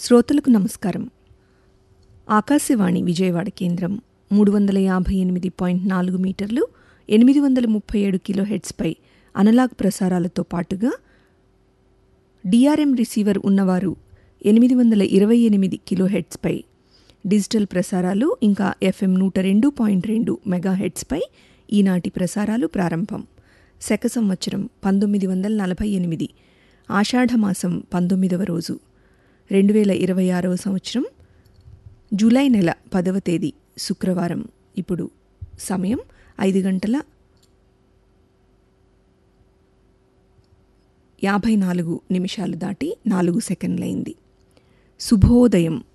శ్రోతలకు నమస్కారం ఆకాశవాణి విజయవాడ కేంద్రం మూడు వందల యాభై ఎనిమిది పాయింట్ నాలుగు మీటర్లు ఎనిమిది వందల ముప్పై ఏడు కిలో హెడ్స్పై అనలాగ్ ప్రసారాలతో పాటుగా డిఆర్ఎం రిసీవర్ ఉన్నవారు ఎనిమిది వందల ఇరవై ఎనిమిది కిలో హెడ్స్పై డిజిటల్ ప్రసారాలు ఇంకా ఎఫ్ఎం నూట రెండు పాయింట్ రెండు మెగా హెడ్స్పై ఈనాటి ప్రసారాలు ప్రారంభం శక సంవత్సరం పంతొమ్మిది వందల నలభై ఎనిమిది ఆషాఢమాసం పంతొమ్మిదవ రోజు రెండు వేల ఇరవై ఆరవ సంవత్సరం జూలై నెల పదవ తేదీ శుక్రవారం ఇప్పుడు సమయం ఐదు గంటల యాభై నాలుగు నిమిషాలు దాటి నాలుగు సెకండ్లయింది శుభోదయం